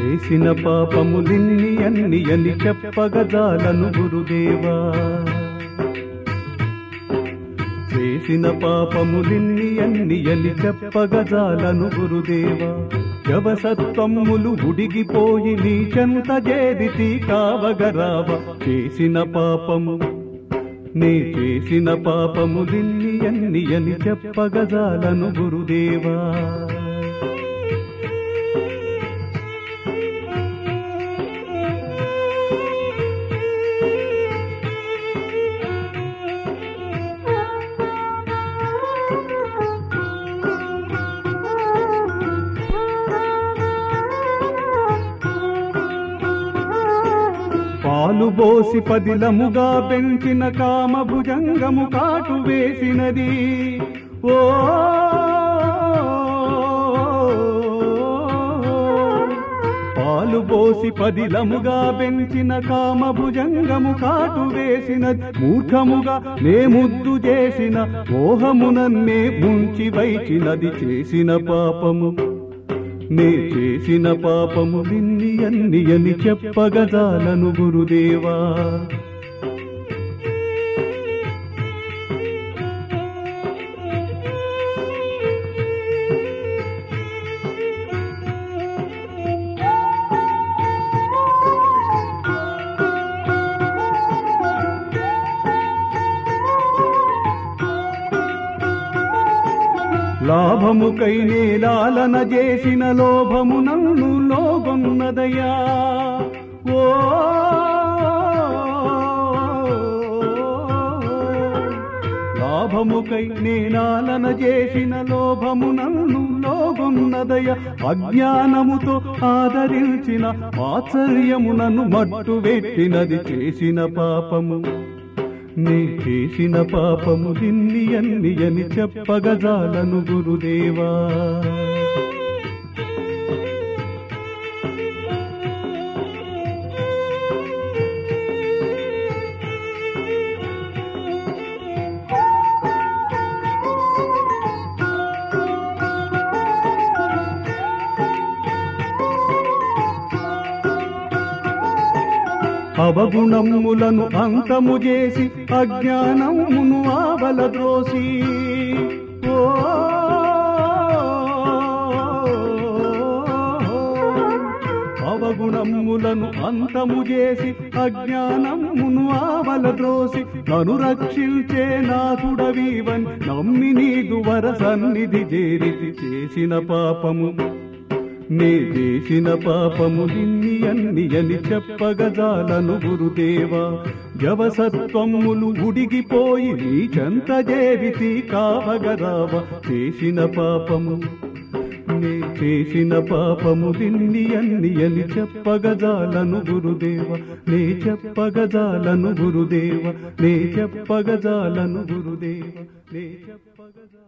చేసిన పాపములిన్ని అన్ని అని చెప్పగజాలను గురుదేవా చేసిన పాపములిన్ని అన్ని అని చెప్పగజాలను గురుదేవా జవసత్వములు ఉడిగిపోయి నీ చెంత చేరితి కావగరావ చేసిన పాపము నే చేసిన పాపములిన్ని అన్ని అని చెప్పగజాలను గురుదేవా పాలు బోసి పదిలముగా పెంచిన కామ భుజంగము కాటు వేసినది ఓ పాలు పోసి పదిలముగా పెంచిన కామ భుజంగము కాటు వేసినది మూర్ఖముగా నే ముద్దు చేసిన మోహమునన్నే ముంచి వైచినది చేసిన పాపము నే చేసిన పాపము నిన్ని అన్ని అని చెప్పగజాలను గురుదేవా లాభముకై నేలాలన చేసిన లోభము నన్ను లోగొన్నదయ్యా ఓ లాభముకై నేనాలన చేసిన లోభము నన్ను లోగొన్నదయ అజ్ఞానముతో ఆదరించిన ఆశ్చర్యమునను మట్టు పెట్టినది చేసిన పాపము నీ చేసిన పాపము దిన్ని అన్ని అని చెప్పగజాలను గురుదేవా అవగుణములను అంతము చేసి అజ్ఞానమును ఆవల ద్రోసి ఓ అవగుణములను అంతము చేసి అజ్ఞానమును ఆవల ద్రోసి నను రక్షించే నాథుడవీవన్ నమ్మి నీదు వర సన్నిధి చేరితి చేసిన పాపము నే చేసిన పాపము నిన్ని అన్ని అని చెప్పగజాలను గురుదేవా జవసత్వములు ఉడిగిపోయి నీ చెంత చేరితి కావగరావ చేసిన పాపము నే చేసిన పాపము నిన్ని అన్ని అని చెప్పగజాలను గురుదేవ నే చెప్పగజాలను గురుదేవ నే చెప్పగజాలను గురుదేవ నే చెప్పగజా